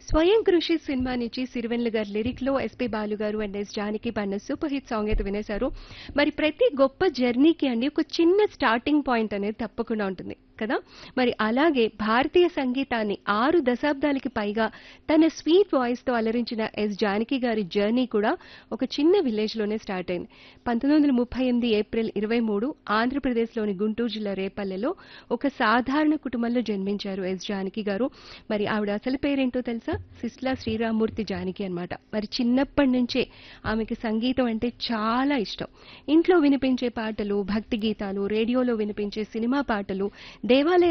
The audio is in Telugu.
స్వయం కృషి సినిమా నుంచి సిరివెన్ల గారి లిరిక్ లో ఎస్పీ బాలు గారు అండ్ ఎస్ జానకి పాడిన సూపర్ హిట్ సాంగ్ అయితే వినేశారు మరి ప్రతి గొప్ప జర్నీకి అండి ఒక చిన్న స్టార్టింగ్ పాయింట్ అనేది తప్పకుండా ఉంటుంది కదా మరి అలాగే భారతీయ సంగీతాన్ని ఆరు దశాబ్దాలకి పైగా తన స్వీట్ వాయిస్ తో అలరించిన ఎస్ జానకి గారి జర్నీ కూడా ఒక చిన్న విలేజ్ లోనే స్టార్ట్ అయింది పంతొమ్మిది వందల ముప్పై ఎనిమిది ఏప్రిల్ ఇరవై మూడు ఆంధ్రప్రదేశ్లోని గుంటూరు జిల్లా రేపల్లెలో ఒక సాధారణ కుటుంబంలో జన్మించారు ఎస్ జానకి గారు మరి ఆవిడ అసలు పేరేంటో తెలుసా సిస్లా శ్రీరామూర్తి జానకి అన్నమాట మరి చిన్నప్పటి నుంచే ఆమెకి సంగీతం అంటే చాలా ఇష్టం ఇంట్లో వినిపించే పాటలు భక్తి గీతాలు రేడియోలో వినిపించే సినిమా పాటలు దేవాలయ